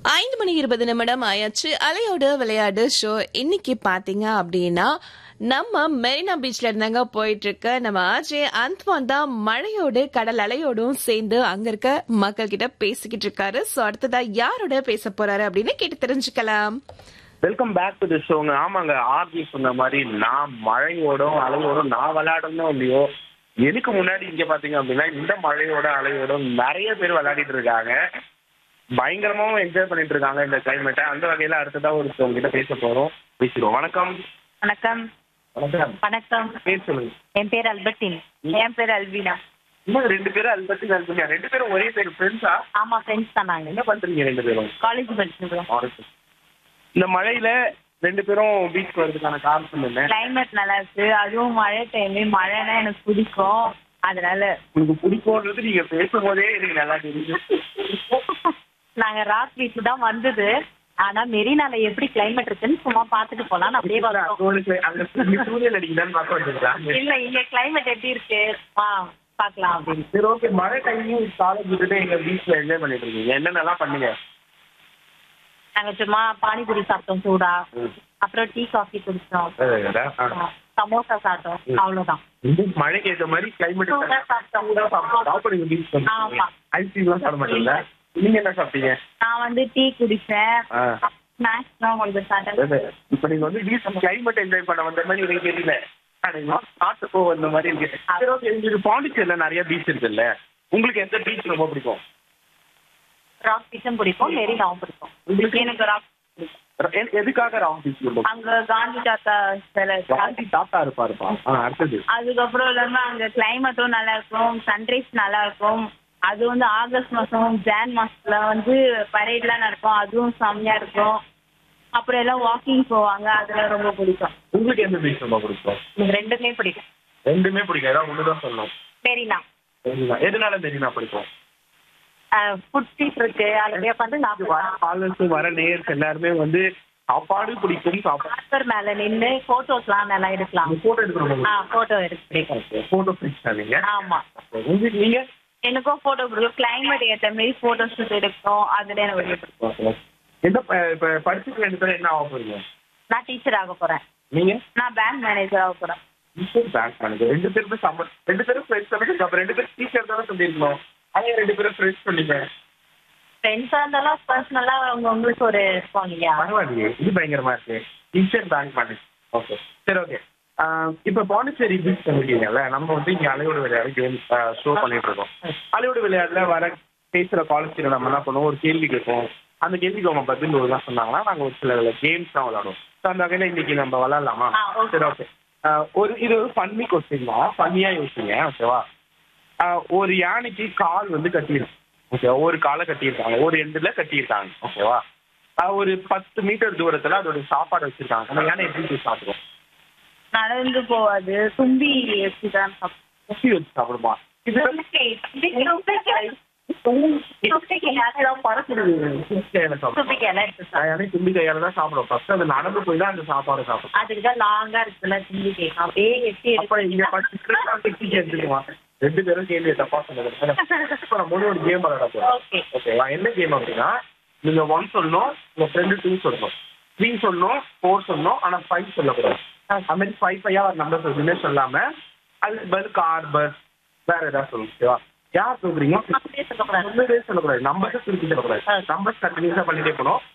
ஐந்து மணி இருபது நிமிடம் ஆயாச்சு அலையோட விளையாடு ஷோ இன்னைக்கு பாத்தீங்க அப்படின்னா நம்ம மெரினா பீச்ல இருந்தாங்க போயிட்டு இருக்க நம்ம ஆஜே அந்த்வான் தான் மழையோடு கடல் அலையோடும் சேர்ந்து அங்க இருக்க மக்கள் கிட்ட பேசிக்கிட்டு இருக்காரு சோ அடுத்ததா யாரோட பேச போறாரு அப்படின்னு கேட்டு தெரிஞ்சுக்கலாம் வெல்கம் பேக் டு தி ஷோங்க ஆமாங்க ஆர்ஜி சொன்ன மாதிரி நான் மழையோடும் அலையோடும் நான் விளையாடணும் இல்லையோ எனக்கு முன்னாடி இங்க பாத்தீங்க அப்படின்னா இந்த மழையோட அலையோடும் நிறைய பேர் விளையாடிட்டு இருக்காங்க பயங்கரமாவும் என்ஜாய் பண்ணிட்டு இருக்காங்க இந்த கிளைமேட்டை அந்த வகையில அடுத்ததா ஒரு உங்ககிட்ட பேச போறோம் பேசிடுவோம் வணக்கம் வணக்கம் வணக்கம் வணக்கம் பேர் சொல்லுங்க என் பேர் அல்பர்டின் என் பேர் அல்வினா இன்னும் ரெண்டு பேரும் அது பத்தி சொல்லுங்க ரெண்டு பேரும் ஒரே பேர் ஃப்ரெண்ட்ஸா ஆமா ஃப்ரெண்ட்ஸ் தான் நாங்க என்ன பண்றீங்க ரெண்டு பேரும் காலேஜ் படிச்சிருக்கோம் இந்த மழையில ரெண்டு பேரும் பீச் வரதுக்கான காரணம் என்ன கிளைமேட் நல்லா இருக்கு அதுவும் மழை டைம் மழைனா எனக்கு பிடிக்கும் அதனால உங்களுக்கு பிடிக்கும்ன்றது நீங்க பேசும்போதே எனக்கு நல்லா தெரியுது நாங்க ராக் பீச் தான் வந்தது ஆனா மெரினால எப்படி கிளைமேட் இருக்குன்னு சும்மா பாத்துட்டு போலாம் அப்படியே வரோம் உங்களுக்கு அந்த சூரியன் அடிக்குதான்னு பார்க்க வந்துருக்காங்க இல்ல இங்க கிளைமேட் எப்படி இருக்கு வா பாக்கலாம் அப்படின்னு சரி ஓகே மழை டைமும் காலேஜ் விட்டுட்டு எங்க பீச்ல என்ஜாய் பண்ணிட்டு இருக்கீங்க என்னென்னலாம் பண்ணுங்க நாங்க சும்மா பானிபூரி சாப்பிட்டோம் சூடா அப்புறம் டீ காஃபி குடிச்சோம் சமோசா சாப்பிட்டோம் அவ்வளவுதான் இந்த மழைக்கு ஏற்ற மாதிரி கிளைமேட் சூடா சாப்பிட்டோம் சாப்பிடுங்க பீச் ஆமா. ஐஸ்கிரீம்லாம் சாப்பிட மாட்டீங்களா நீங்க என்ன சாப்பிட்டீங்க நான் வந்து டீ குடிச்சேன் ஆ. ஸ்நாக்ஸ்லாம் கொஞ்சம் சாப்பிட்டேன் இப்ப நீங்க வந்து பீச் கிளைமேட் என்ஜாய் பண்ண வந்த மாதிரி எனக்கு தெரியல சாப்பிட்டு போ வந்த மாதிரி இருக்கு சரி ஓகே உங்களுக்கு பாண்டிச்சேரியில நிறைய பீச் இருக்குல்ல உங்களுக்கு எந்த பீச் ரொம்ப பிடிக்கும் ராக் பீச்சும் பிடிக்கும் மெரினாவும் பிடிக்கும் உங்களுக்கு எனக்கு ராக் எ- எதுக்காக ராங் பீச் ரொம்ப அங்க காந்தி தாத்தா சிலை இருக்கு. காந்தி தாத்தா இருப்பாருப்பா ஆ, அடுத்தது அதுக்கப்புறம் இல்லாம அங்க கிளைமேட்டும் நல்லா இருக்கும் சன்ரைஸ் நல்லா இருக்கும் அது வந்து ஆகஸ்ட் மாசம் ஜான் மாசத்துல வந்து பரேட்லாம் நடக்கும் அதுவும் செம்மையா இருக்கும் அப்புறம் எல்லாம் வாக்கிங் போவாங்க அதெல்லாம் ரொம்ப பிடிக்கும் உங்களுக்கு எந்த பீச் ரொம்ப பிடிக்கும் எனக்கு ரெண்டுமே பிடிக்கும் ரெண்டுமே பிடிக்கும் ஏதாவது ஒண்ணுதான் சொல்லணும் மெரினா மெரினா எதனால மெரினா பிடிக்கும் ஃபுட் ஸ்ட்ரீட் இருக்கு அதுல உட்காந்து சாப்பிடலாம் காலர்ஸ் வர நேர்ஸ் எல்லாருமே வந்து சாப்பாடு பிடிக்கும் சாப்பாடு ஆஸ்பர் மேல நின்னு போட்டோஸ்லாம் நல்லா எடுக்கலாம் போட்டோ எடுக்கணும் ஆ போட்டோ எடுக்க பிடிக்கும் போட்டோ பிடிச்சா நீங்க ஆமா உங்களுக்கு நீங்க எனக்கும் போட்டோ பிடிக்கும் கிளைமேட் ஏற்ற மாதிரி போட்டோ ஷூட் எடுக்கும் அதுல எனக்கு ரொம்ப பிடிக்கும் எந்த ப- இப்ப படிச்சுட்டு ரெண்டு பேரும் என்ன ஆக போறீங்க நான் டீச்சர் ஆக போறேன் நீங்க நான் பேங்க் மேனேஜர் ஆக போறேன் டீச்சர் பேங்க் மேனேஜர் ரெண்டு பேருமே சம்ம ரெண்டு பேரும் ஃப்ரெண்ட்ஸ் தானே அப்ப ரெண்டு பேரும் டீச்சர் தானே சொல்லியிருக்கணும் அவங்க ரெண்டு பேரும் ஃப்ரெண்ட்ஸ் சொன்னீங்க ஃப்ரெண்ட்ஸா இருந்தாலும் பர்சனலா அவங்க உங்களுக்கு ஒரு இருக்கும் இல்லையா பரவாயில்லையே இது பயங்கரமா இருக்கு டீச்சர் பேங்க் மேனேஜ் ஓகே சரி ஓகே இப்போ பாண்டிச்சேரி பீச் சொல்லிட்டீங்கல்ல நம்ம வந்து இங்க அலையோடு விளையாடு கேம் ஷோ பண்ணிட்டு இருக்கோம் அலையோடு விளையாடுல வர பேசுற காலேஜ்ல நம்ம என்ன பண்ணுவோம் ஒரு கேள்வி கேட்போம் அந்த கேள்விக்கு அவங்க பதில் ஒரு தான் சொன்னாங்கன்னா நாங்க ஒரு சில கேம்ஸ் தான் விளையாடுவோம் ஸோ அந்த வகையில இன்னைக்கு நம்ம விளையாடலாமா ஆ, okay. சரி ஓகே ஒரு இது ஒரு ஃபன்னி கொஸ்டின் தான் ஃபன்னியா யோசிங்க ஓகேவா ஆஹ் ஒரு யானைக்கு கால் வந்து கட்டியிருக்கு ஓகே ஒரு காலை கட்டியிருக்காங்க ஒரு எண்டில் கட்டியிருக்காங்க ஓகேவா ஆஹ் ஒரு பத்து மீட்டர் தூரத்துல அதோட சாப்பாடு வச்சிருக்காங்க அந்த யானை எப்படி போய் சாப்பிடும் நடந்து போவாது தும்பி வச்சுதான் சாப்பிடும். குப்பி வச்சு சாப்பிடுமா இது தும்பிக்கை, தும்பிக்கை, தும்பிக்கை இதெல்லாம் பறக்குது. தும்பிக்கையில சாப்பிடும். தும்பிக்கையெல்லாம் எடுத்து சாப்பிடும். யானை தும்பி கையால தான் சாப்பிடும் ஃபர்ஸ்ட் அது நடந்து போய் தான் அந்த சாப்பாடு சாப்பிடும் அதுக்குதான் லாங்கா இருக்குல்ல தும்பிக்கை அப்படியே எட்டி அப்ப எடுத்து இங்க பத்து எடுத்துக்குமா ரெண்டு பேரும் கேள்வி தப்பா சொன்னது இப்ப நம்ம வந்து ஒரு கேம் விளையாட போறோம் ஓகே ஓகேவா என்ன கேம் அப்படின்னா நீங்க ஒன் சொல்லணும் உங்க ஃப்ரெண்டு டூ சொல்லணும் த்ரீ சொல்லணும் ஃபோர் சொல்லணும் ஆனா ஃபைவ் சொல்லக்கூடாது அது மாதிரி ஃபைவ் ஃபைவா ஒரு நம்பர் எதுவுமே சொல்லாம அது பதில் கார் பஸ் வேற ஏதாவது சொல்லணும் ஓகேவா யார் சொல்றீங்க அப்படியே சொல்லக்கூடாது சொல்லவே சொல்லக்கூடாது நம்பர்ஸ் திருப்பி சொல்லக்கூடாது நம்பர்ஸ் கண்டினியூஸா பண்ணிட்டே போகணும்